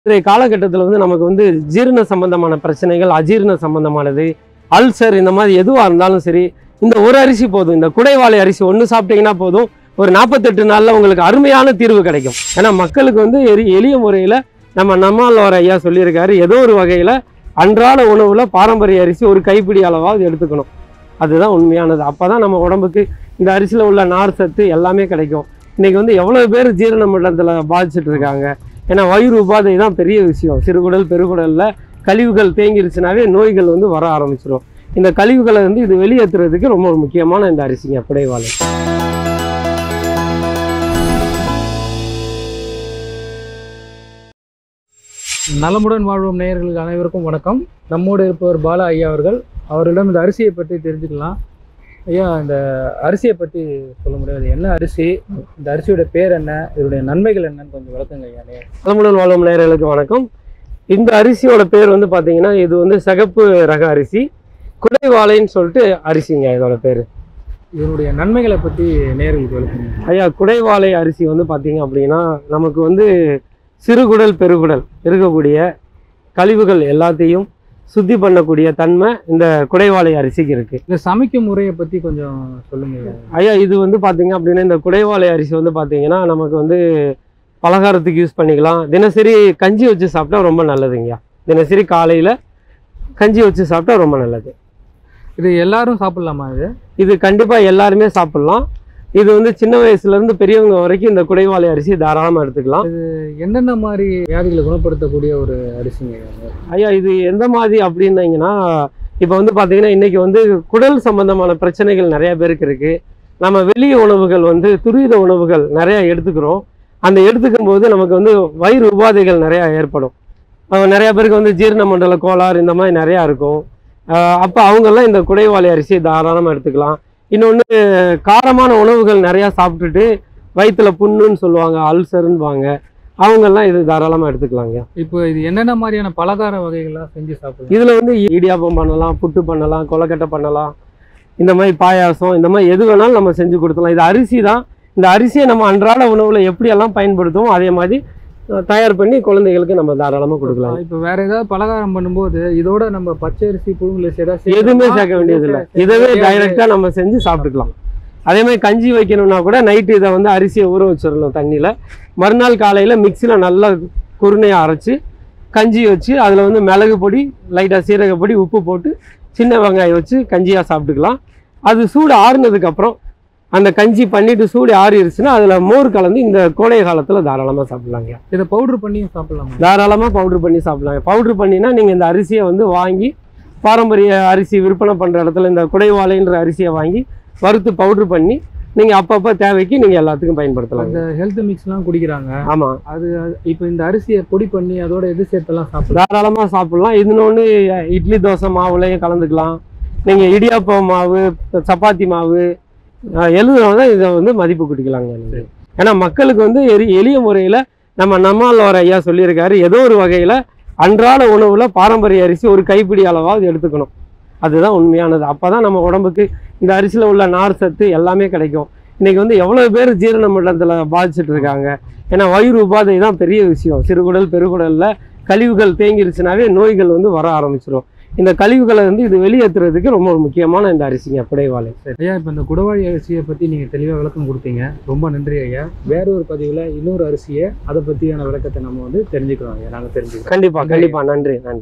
இன்றைய காலகட்டத்தில் வந்து நமக்கு வந்து ஜீரண சம்பந்தமான பிரச்சனைகள் அஜீரண சம்பந்தமானது அல்சர் இந்த மாதிரி எதுவாக இருந்தாலும் சரி இந்த ஒரு அரிசி போதும் இந்த குடைவாழை அரிசி ஒன்று சாப்பிட்டீங்கன்னா போதும் ஒரு நாற்பத்தெட்டு நாளில் உங்களுக்கு அருமையான தீர்வு கிடைக்கும் ஏன்னா மக்களுக்கு வந்து எரி எளிய முறையில் நம்ம நம்மாழ்வார் ஐயா சொல்லியிருக்காரு ஏதோ ஒரு வகையில் அன்றாட உணவில் பாரம்பரிய அரிசி ஒரு கைப்பிடி அளவாவது எடுத்துக்கணும் அதுதான் உண்மையானது அப்போ தான் நம்ம உடம்புக்கு இந்த அரிசியில் உள்ள நார் சத்து எல்லாமே கிடைக்கும் இன்னைக்கு வந்து எவ்வளோ பேர் ஜீரண மண்டலத்தில் பாதிச்சுட்டு இருக்காங்க ஏன்னா வயிறு உபாதை தான் பெரிய விஷயம் சிறுகுடல் பெருகுடலில் கழிவுகள் தேங்கிருச்சுனாவே நோய்கள் வந்து வர ஆரம்பிச்சிடும் இந்த கழிவுகளை வந்து இது வெளியேற்றுறதுக்கு ரொம்ப ஒரு முக்கியமான இந்த அரிசிங்க புடைவாழை நலமுடன் வாழ்வோம் நேயர்களுக்கு அனைவருக்கும் வணக்கம் நம்மோடு இருப்பவர் பாலா ஐயா அவர்கள் அவரிடம் இந்த அரிசியை பற்றி தெரிஞ்சுக்கலாம் ஐயா இந்த அரிசியை பற்றி சொல்ல முடியாது என்ன அரிசி இந்த அரிசியோட பேர் என்ன இதனுடைய நன்மைகள் என்னன்னு கொஞ்சம் விளக்குங்க ஐயா நேயர். நலமுடன் வாழும் நேயர்களுக்கு வணக்கம் இந்த அரிசியோட பேர் வந்து பார்த்தீங்கன்னா இது வந்து சிகப்பு ரக அரிசி குடைவாழைன்னு சொல்லிட்டு அரிசிங்க இதோட பேர் இதனுடைய நன்மைகளை பற்றி நேயர்களுக்கு விளக்குங்க ஐயா குடைவாழை அரிசி வந்து பார்த்தீங்க அப்படின்னா நமக்கு வந்து சிறுகுடல் பெருகுடல் இருக்கக்கூடிய கழிவுகள் எல்லாத்தையும் சுத்தி பண்ணக்கூடிய தன்மை இந்த குடைவாழை அரிசிக்கு இருக்கு இந்த சமைக்கும் முறையை பற்றி கொஞ்சம் சொல்லுங்க ஐயா. ஐயா இது வந்து பார்த்தீங்க அப்படின்னா இந்த குடைவாழை அரிசி வந்து பார்த்தீங்கன்னா நமக்கு வந்து பலகாரத்துக்கு யூஸ் பண்ணிக்கலாம் தினசரி கஞ்சி வச்சு சாப்பிட்டா ரொம்ப நல்லதுங்கய்யா தினசரி காலையில் கஞ்சி வச்சு சாப்பிட்டா ரொம்ப நல்லது இது எல்லாரும் சாப்பிடலாமா இது இது கண்டிப்பாக எல்லாருமே சாப்பிட்லாம் இது வந்து சின்ன வயசுலேருந்து பெரியவங்க வரைக்கும் இந்த குடைவாழை அரிசி தாராளமாக எடுத்துக்கலாம் என்னென்ன மாதிரி வியாதிகளை குணப்படுத்தக்கூடிய ஒரு அரிசிங்க ஐயா? ஐயா இது எந்த மாதிரி அப்படின்னீங்கன்னா இப்போ வந்து பார்த்தீங்கன்னா இன்றைக்கி வந்து குடல் சம்பந்தமான பிரச்சனைகள் நிறைய பேருக்கு இருக்குது நம்ம வெளிய உணவுகள் வந்து துரித உணவுகள் நிறையா எடுத்துக்கிறோம் அந்த எடுத்துக்கும் போது நமக்கு வந்து வயிறு உபாதைகள் நிறையா ஏற்படும் அஹ் நிறைய பேருக்கு வந்து ஜீரண மண்டல கோளாறு இந்த மாதிரி நிறையா இருக்கும் அப்போ அவங்கெல்லாம் இந்த குடைவாழை அரிசி தாராளமாக எடுத்துக்கலாம் இன்னொன்று காரமான உணவுகள் நிறையா சாப்பிட்டுட்டு வயிற்றுல புண்ணுன்னு சொல்லுவாங்க அல்சருன்னுவாங்க அவங்கெல்லாம் இது தாராளமாக எடுத்துக்கலாங்க இப்போ இது என்னென்ன மாதிரியான பலகார வகைகள்லாம் செஞ்சு சாப்பிடலாம் இதில் வந்து இடியாப்பம் பண்ணலாம் புட்டு பண்ணலாம் கொலக்கட்டை பண்ணலாம் இந்த மாதிரி பாயாசம் இந்த மாதிரி எது வேணாலும் நம்ம செஞ்சு கொடுத்துலாம் இது அரிசி தான் இந்த அரிசியை நம்ம அன்றாட உணவில் எப்படியெல்லாம் பயன்படுத்துவோம் அதே மாதிரி அஹ், தயார் பண்ணி குழந்தைகளுக்கு நம்ம தாராளமாக கொடுக்கலாம் இப்போ வேற ஏதாவது பலகாரம் பண்ணும்போது இதோட நம்ம பச்சை அரிசி புழுங்கல் ஏதாவது எதுவுமே சேர்க்க வேண்டியதில்லை இதவே டைரெக்டாக நம்ம செஞ்சு சாப்பிட்டுக்கலாம் அதே மாதிரி கஞ்சி வைக்கணும்னா கூட நைட்டு இதை வந்து அரிசியை ஊற வச்சிடணும் தண்ணியில் மறுநாள் காலையில் மிக்சியில் நல்லா குருணையை அரைச்சி கஞ்சி வச்சு அதில் வந்து மிளகு பொடி லைட்டாக சீரக பொடி உப்பு போட்டு சின்ன வெங்காயம் வச்சு கஞ்சியாக சாப்பிட்டுக்கலாம் அது சூடு ஆறுனதுக்கப்புறம் அந்த கஞ்சி பண்ணிட்டு சூடு ஆறிடுச்சுன்னா அதில் மோர் கலந்து இந்த கோடை காலத்தில் தாராளமாக சாப்பிட்லாங்க இதை பவுடர் பண்ணியும் சாப்பிடலாமா தாராளமாக பவுட்ரு பண்ணி சாப்பிடலாம் பவுட்ரு பண்ணினா நீங்கள் இந்த அரிசியை வந்து வாங்கி பாரம்பரிய அரிசி விற்பனை பண்ணுற இடத்துல இந்த குடைவாழைன்ற அரிசியை வாங்கி வறுத்து பவுட்ரு பண்ணி நீங்கள் அப்பப்போ தேவைக்கு நீங்கள் எல்லாத்துக்கும் பயன்படுத்தலாம் அந்த ஹெல்த் மிக்ஸ்லாம் குடிக்கிறாங்க ஆமாம் அது இப்போ இந்த அரிசியை பொடி பண்ணி அதோட எது சேர்த்தெல்லாம் சாப்பிடலாம் தாராளமாக சாப்பிட்லாம் இன்னொன்று இட்லி தோசை மாவுலையும் கலந்துக்கலாம் நீங்கள் இடியாப்பம் மாவு சப்பாத்தி மாவு எழுதுறவங்க இதை வந்து மதிப்பு குடிக்கலாங்க நீங்கள் ஏன்னா மக்களுக்கு வந்து எரி எளிய முறையில் நம்ம நம்மாழ்வார் ஐயா சொல்லியிருக்காரு ஏதோ ஒரு வகையில் அன்றாட உணவில் பாரம்பரிய அரிசி ஒரு கைப்பிடி அளவாவது எடுத்துக்கணும் அதுதான் உண்மையானது அப்போ தான் நம்ம உடம்புக்கு இந்த அரிசியில் உள்ள நார் சத்து எல்லாமே கிடைக்கும் இன்றைக்கி வந்து எவ்வளோ பேர் ஜீரண மண்டலத்தில் பாதிச்சுட்டு இருக்காங்க ஏன்னா வயிறு உபாதை தான் பெரிய விஷயம் சிறுகுடல் பெருகுடலில் கழிவுகள் தேங்கிருச்சுனாவே நோய்கள் வந்து வர ஆரம்பிச்சிடும் இந்த கழிவுகளை வந்து இது வெளியேற்றுறதுக்கு ரொம்ப ஒரு முக்கியமான இந்த அரிசிங்க புடைவாழை ஐயா இப்போ இந்த குடவாழி அரிசியை பற்றி நீங்கள் தெளிவாக விளக்கம் கொடுத்தீங்க ரொம்ப நன்றி ஐயா வேற ஒரு பதிவில் இன்னொரு அரிசியை அதை பற்றியான விளக்கத்தை நம்ம வந்து தெரிஞ்சுக்கிறோம் ஐயா நாங்கள் தெரிஞ்சுக்கிறோம் கண்டிப்பாக கண்டிப்பாக நன்றி நன்றி